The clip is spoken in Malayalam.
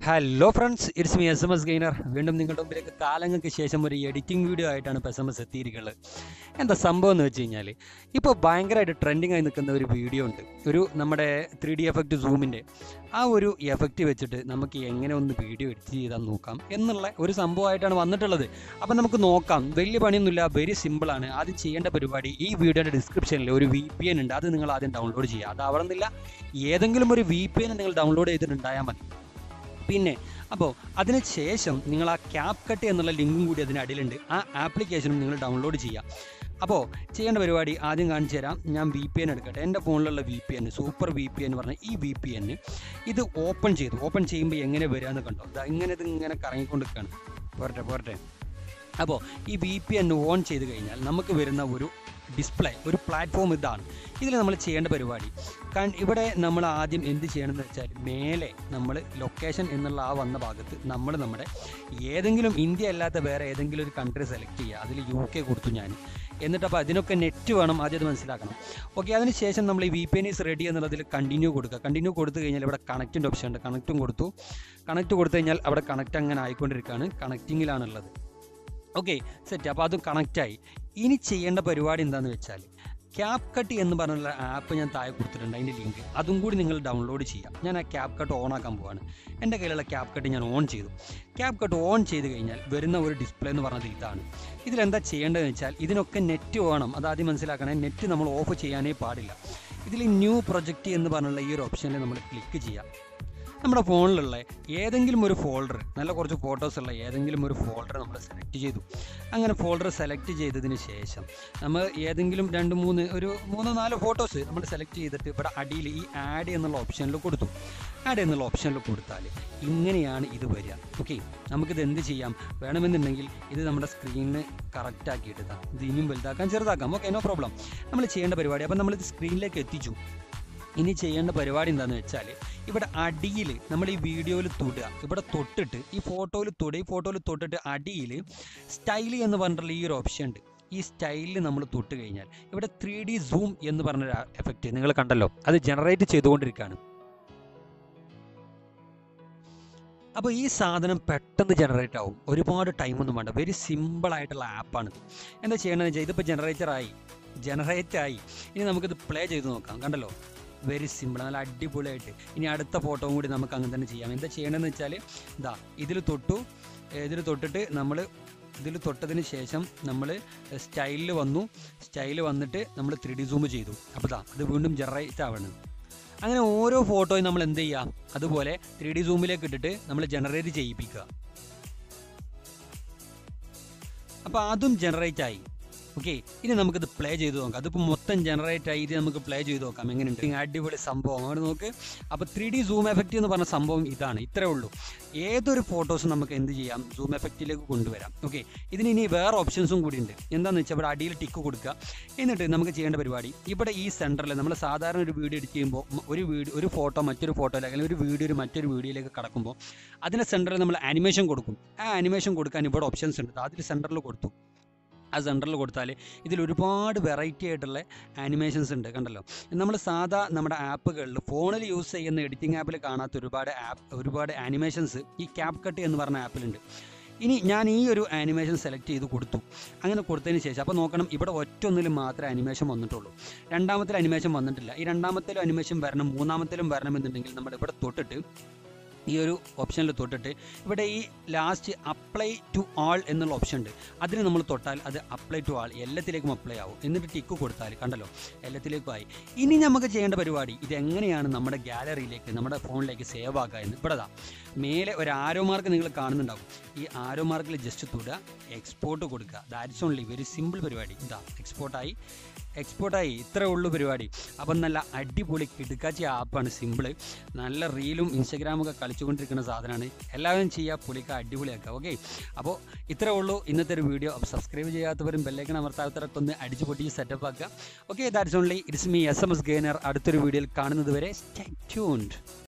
hello friends it's me S M S gainer വീണ്ടും നിങ്ങളുടെ മുമ്പിലേക്ക് കാലങ്ങൾക്ക് ശേഷം ഒരു എഡിറ്റിംഗ് വീഡിയോ ആയിട്ടാണ് ഇപ്പോൾ എസ് എം എസ് എത്തിയിരിക്കുന്നത് എന്താ സംഭവം എന്ന് വെച്ച് കഴിഞ്ഞാൽ ഇപ്പോൾ ഭയങ്കരമായിട്ട് ട്രെൻഡിങ് ആയി നിൽക്കുന്ന ഒരു വീഡിയോ ഉണ്ട് ഒരു നമ്മുടെ ത്രീ ഡി എഫക്റ്റ് സൂമിൻ്റെ ആ ഒരു എഫക്റ്റ് വെച്ചിട്ട് നമുക്ക് എങ്ങനെ ഒന്ന് വീഡിയോ എഡിറ്റ് ചെയ്താൽ നോക്കാം എന്നുള്ള ഒരു സംഭവമായിട്ടാണ് വന്നിട്ടുള്ളത് അപ്പം നമുക്ക് നോക്കാം വലിയ പണിയൊന്നുമില്ല വെരി സിമ്പിളാണ് ആദ്യം ചെയ്യേണ്ട പരിപാടി ഈ വീഡിയോയുടെ ഡിസ്ക്രിപ്ഷനിൽ ഒരു വി പി എൻ ഉണ്ട് അത് നിങ്ങൾ ആദ്യം ഡൗൺലോഡ് ചെയ്യുക അത് അവിടെ നിന്നില്ല ഏതെങ്കിലും ഒരു വി പി എൻ നിങ്ങൾ ഡൗൺലോഡ് ചെയ്തിട്ടുണ്ടായാൽ മതി പിന്നെ അപ്പോൾ അതിന് ശേഷം നിങ്ങൾ ആ ക്യാപ് കട്ട് എന്നുള്ള ലിങ്കും കൂടി അതിന് അടിയിലുണ്ട് ആ ആപ്ലിക്കേഷനും നിങ്ങൾ ഡൗൺലോഡ് ചെയ്യുക അപ്പോൾ ചെയ്യേണ്ട പരിപാടി ആദ്യം കാണിച്ചു തരാം ഞാൻ വി പി എൻ എടുക്കട്ടെ എൻ്റെ ഫോണിലുള്ള V P N super V P N പറഞ്ഞ ഈ വി പി എൻ ഇത് ഓപ്പൺ ചെയ്തു ഓപ്പൺ ചെയ്യുമ്പോൾ എങ്ങനെ വരികയെന്ന് കണ്ടോ ദാ ഇങ്ങനെ ഇത് ഇങ്ങനെ കറങ്ങിക്കൊണ്ടിരിക്കുകയാണ് പോരട്ടെ പോരട്ടെ അപ്പോൾ ഈ വി പി എൻ ഓൺ ചെയ്ത് കഴിഞ്ഞാൽ നമുക്ക് വരുന്ന ഒരു ഡിസ്പ്ലേ ഒരു പ്ലാറ്റ്ഫോം ഇതാണ് ഇതിൽ നമ്മൾ ചെയ്യേണ്ട പരിപാടി കാരണം ഇവിടെ നമ്മൾ ആദ്യം എന്ത് ചെയ്യണമെന്ന് വെച്ചാൽ മേലെ നമ്മൾ ലൊക്കേഷൻ എന്നുള്ള ആ വന്ന ഭാഗത്ത് നമ്മൾ നമ്മുടെ ഏതെങ്കിലും ഇന്ത്യ അല്ലാത്ത വേറെ ഏതെങ്കിലും ഒരു കൺട്രി സെലക്ട് ചെയ്യുക അതിൽ യു കെ കൊടുത്തു ഞാൻ എന്നിട്ട് അപ്പോൾ അതിനൊക്കെ നെറ്റ് വേണം ആദ്യം അത് മനസ്സിലാക്കണം ഓക്കെ അതിന് ശേഷം നമ്മൾ ഈ V P N is ready എന്നുള്ളതിൽ കണ്ടിന്യൂ കൊടുക്കുക കണ്ടിന്യൂ കൊടുത്തു കഴിഞ്ഞാൽ ഇവിടെ കണക്റ്റിൻ്റെ ഓപ്ഷൻ ഉണ്ട് കണക്റ്റും കൊടുത്തു കണക്റ്റ് കൊടുത്തു കഴിഞ്ഞാൽ അവിടെ കണക്റ്റ് അങ്ങനെ ആയിക്കൊണ്ടിരിക്കുകയാണ് കണക്റ്റിങ്ങിലാണുള്ളത് ഓക്കെ സെറ്റ് അപ്പോൾ അതും കണക്റ്റായി ഇനി ചെയ്യേണ്ട പരിപാടി എന്താണെന്ന് വെച്ചാൽ ക്യാപ് കട്ട് എന്ന് പറഞ്ഞുള്ള ആപ്പ് ഞാൻ താഴെ കൊടുത്തിട്ടുണ്ട് അതിൻ്റെ ലിങ്ക് അതും കൂടി നിങ്ങൾ ഡൗൺലോഡ് ചെയ്യാം ഞാൻ ആ ക്യാപ് കട്ട് ഓൺ ആക്കാൻ പോവാണ് എൻ്റെ കയ്യിലുള്ള ക്യാപ് കട്ട് ഞാൻ ഓൺ ചെയ്തു ക്യാപ് കട്ട് ഓൺ ചെയ്ത് കഴിഞ്ഞാൽ വരുന്ന ഒരു ഡിസ്പ്ലേ എന്ന് പറഞ്ഞത് ഇതാണ് ഇതിലെന്താ ചെയ്യേണ്ടതെന്ന് വെച്ചാൽ ഇതിനൊക്കെ നെറ്റ് വേണം അത് ആദ്യം മനസ്സിലാക്കണേ നെറ്റ് നമ്മൾ ഓഫ് ചെയ്യാനേ പാടില്ല ഇതിൽ ന്യൂ പ്രൊജക്റ്റ് എന്ന് പറഞ്ഞുള്ള ഈ ഒരു ഓപ്ഷനിൽ നമ്മൾ ക്ലിക്ക് ചെയ്യാം നമ്മുടെ ഫോണിലുള്ള ഏതെങ്കിലും ഒരു ഫോൾഡർ നല്ല കുറച്ച് ഫോട്ടോസ് ഉള്ള ഏതെങ്കിലും ഒരു ഫോൾഡർ നമ്മൾ സെലക്ട് ചെയ്തു അങ്ങനെ ഫോൾഡർ സെലക്ട് ചെയ്തതിന് ശേഷം നമ്മൾ ഏതെങ്കിലും രണ്ട് മൂന്ന് ഒരു മൂന്നോ നാലോ ഫോട്ടോസ് നമ്മൾ സെലക്ട് ചെയ്തിട്ട് ഇവിടെ അടിയിൽ ഈ ആഡ് എന്നുള്ള ഓപ്ഷനിൽ കൊടുത്തു ആഡ് എന്നുള്ള ഓപ്ഷനിൽ കൊടുത്താൽ ഇങ്ങനെയാണ് ഇത് വരിക ഓക്കെ നമുക്കിത് എന്ത് ചെയ്യാം വേണമെന്നുണ്ടെങ്കിൽ ഇത് നമ്മുടെ സ്ക്രീനിന് കറക്റ്റ് ആക്കിയിട്ട് ഇതാ ഇത് ഇനിയും വലുതാക്കാം ചെറുതാക്കാം ഓക്കെ നോ പ്രോബ്ലം നമ്മൾ ചെയ്യേണ്ട പരിപാടി അപ്പം നമ്മളിത് സ്ക്രീനിലേക്ക് എത്തിച്ചു ഇനി ചെയ്യേണ്ട പരിപാടി എന്താണെന്ന് വെച്ചാൽ ഇവിടെ അടിയിൽ നമ്മൾ ഈ വീഡിയോയിൽ തൊടുക ഇവിടെ തൊട്ടിട്ട് ഈ ഫോട്ടോയിൽ തൊടുക ഈ ഫോട്ടോയിൽ തൊട്ടിട്ട് അടിയിൽ സ്റ്റൈൽ എന്ന് പറഞ്ഞിട്ടുള്ള ഈ ഒരു ഓപ്ഷൻ ഉണ്ട് ഈ സ്റ്റൈലിൽ നമ്മൾ തൊട്ട് കഴിഞ്ഞാൽ ഇവിടെ ത്രീ ഡി സൂം എന്ന് പറഞ്ഞൊരു എഫക്റ്റ് നിങ്ങൾ കണ്ടല്ലോ അത് ജനറേറ്റ് ചെയ്തുകൊണ്ടിരിക്കുകയാണ് അപ്പോൾ ഈ സാധനം പെട്ടെന്ന് ജനറേറ്റ് ആവും ഒരുപാട് ടൈമൊന്നും വേണ്ട വെരി സിമ്പിൾ ആയിട്ടുള്ള ആപ്പാണിത് എന്താ ചെയ്യണമെന്ന് വെച്ചാൽ ഇതിപ്പോൾ ജനറേറ്റർ ആയി ജനറേറ്റ് ആയി ഇനി നമുക്കിത് പ്ലേ ചെയ്ത് നോക്കാം കണ്ടല്ലോ വെരി സിമ്പിൾ നല്ല അടിപൊളിയായിട്ട് ഇനി അടുത്ത ഫോട്ടോയും കൂടി നമുക്ക് അങ്ങനെ തന്നെ ചെയ്യാം എന്താ ചെയ്യണമെന്ന് വെച്ചാൽ ഇതാ ഇതിൽ തൊട്ടു ഇതിൽ തൊട്ടിട്ട് നമ്മൾ ഇതിൽ തൊട്ടതിന് ശേഷം നമ്മൾ സ്റ്റൈലിൽ വന്നു സ്റ്റൈൽ വന്നിട്ട് നമ്മൾ ത്രീ ഡി സൂം ചെയ്തു അപ്പോൾ ഇതാ അത് വീണ്ടും ജനറേറ്റ് ആവണം അങ്ങനെ ഓരോ ഫോട്ടോയും നമ്മൾ എന്ത് ചെയ്യുക അതുപോലെ ത്രീ ഡി സൂമിലേക്ക് ഇട്ടിട്ട് നമ്മൾ ജനറേറ്റ് ചെയ്യിപ്പിക്കുക അപ്പോൾ അതും ജനറേറ്റ് ആയി ഓക്കെ ഇനി നമുക്കിത് പ്ലേ ചെയ്ത് നോക്കാം അതിപ്പോൾ മൊത്തം ജനറേറ്റ് ആയി ഇത് നമുക്ക് പ്ലേ ചെയ്ത് നോക്കാം എങ്ങനെയുണ്ട് അടിപൊളി സംഭവം അവിടെ നോക്ക് അപ്പോൾ ത്രീ ഡി സൂം എഫക്റ്റ് എന്ന് പറഞ്ഞ സംഭവം ഇതാണ് ഇത്രേ ഉള്ളൂ ഏതൊരു ഫോട്ടോസും നമുക്ക് എന്ത് ചെയ്യാം സൂം എഫക്റ്റിലേക്ക് കൊണ്ടുവരാം ഓക്കെ ഇതിന് ഇനി വേറെ ഓപ്ഷൻസും കൂടി ഉണ്ട് എന്താണെന്ന് വെച്ചാൽ ഇവിടെ അടിയിൽ ടിക്ക് കൊടുക്കുക എന്നിട്ട് നമുക്ക് ചെയ്യേണ്ട പരിപാടി ഇവിടെ ഈ സെൻറ്ററിൽ നമ്മൾ സാധാരണ ഒരു വീഡിയോ എഡിറ്റ് ചെയ്യുമ്പോൾ ഒരു വീഡിയോ ഒരു ഫോട്ടോ മറ്റൊരു ഫോട്ടോ അല്ലെങ്കിൽ ഒരു വീഡിയോ ഒരു മറ്റൊരു വീഡിയോയിലേക്ക് കടക്കുമ്പോൾ അതിൻ്റെ സെൻറ്ററിൽ നമ്മൾ ആനിമേഷൻ കൊടുക്കും ആ ആനിമേഷൻ കൊടുക്കാൻ ഇവിടെ ഓപ്ഷൻസ് ഉണ്ട് അതിൽ സെൻറ്ററിൽ കൊടുത്തു ആ സെൻറ്ററിൽ കൊടുത്താൽ ഇതിൽ ഒരുപാട് വെറൈറ്റി ആയിട്ടുള്ള ആനിമേഷൻസ് ഉണ്ട് കണ്ടല്ലോ നമ്മൾ സാധാ നമ്മുടെ ആപ്പുകളിൽ ഫോണിൽ യൂസ് ചെയ്യുന്ന എഡിറ്റിംഗ് ആപ്പിൽ കാണാത്ത ഒരുപാട് ആപ്പ് ഒരുപാട് ആനിമേഷൻസ് ഈ ക്യാപ് കട്ട് എന്ന് പറഞ്ഞ ആപ്പിലുണ്ട് ഇനി ഞാൻ ഈ ഒരു ആനിമേഷൻ സെലക്ട് ചെയ്ത് കൊടുത്തു അങ്ങനെ കൊടുത്തതിന് ശേഷം അപ്പോൾ നോക്കണം ഇവിടെ ഒറ്റൊന്നിലും മാത്രമേ അനിമേഷൻ വന്നിട്ടുള്ളൂ രണ്ടാമത്തിൽ അനിമേഷൻ വന്നിട്ടില്ല ഈ രണ്ടാമത്തിലും അനിമേഷൻ വരണം മൂന്നാമത്തിലും വരണം എന്നുണ്ടെങ്കിൽ നമ്മൾ ഇവിടെ തൊട്ടിട്ട് ഈ ഒരു ഓപ്ഷനിൽ തൊട്ടിട്ട് ഇവിടെ ഈ ലാസ്റ്റ് അപ്ലൈ ടു ആൾ എന്നുള്ള ഓപ്ഷൻ ഉണ്ട് അതിന് നമ്മൾ തൊട്ടാൽ അത് അപ്ലൈ ടു ആൾ എല്ലാത്തിലേക്കും അപ്ലൈ ആവും എന്നിട്ട് ടിക്ക് കൊടുത്താൽ കണ്ടല്ലോ എല്ലാത്തിലേക്കും ആയി ഇനി നമുക്ക് ചെയ്യേണ്ട പരിപാടി ഇത് എങ്ങനെയാണ് നമ്മുടെ ഗാലറിയിലേക്ക് നമ്മുടെ ഫോണിലേക്ക് സേവ് ആക്കുക എന്ന് ഇവിടെ ദാ മേലെ ഒരു ആരോ മാർക്ക് നിങ്ങൾ കാണുന്നുണ്ടാവും ഈ ആരോ മാർക്കിൽ ജസ്റ്റ് തൊടുക എക്സ്പോർട്ട് കൊടുക്കുക ദാറ്റ്സ് ഓൺലി വെരി സിമ്പിൾ പരിപാടി ഇതാ എക്സ്പോർട്ടായി എക്സ്പോർട്ടായി ഇത്രേ ഉള്ളൂ പരിപാടി അപ്പം നല്ല അടിപൊളി കിടുക്കാച്ചി ആപ്പാണ് സിമ്പിള് നല്ല റീലും ഇൻസ്റ്റഗ്രാമും ഒക്കെ കളിച്ചുകൊണ്ടിരിക്കുന്ന സാധനമാണ് എല്ലാവരും ചെയ്യുക പുളിക്ക അടിപൊളിയാക്കുക ഓക്കെ അപ്പോൾ ഇത്രേ ഉള്ളൂ ഇന്നത്തെ ഒരു വീഡിയോ അപ്പോൾ സബ്സ്ക്രൈബ് ചെയ്യാത്തവരും ബെല്ലേക്കൺ അമർത്താത്തവരൊക്കെ ഒന്ന് അടിച്ചു പൊട്ടി സെറ്റപ്പ് ആക്കുക okay that's only it's me S M S gainer അടുത്തൊരു വീഡിയോയിൽ കാണുന്നത് വരെ സ്റ്റേ ട്യൂൺഡ്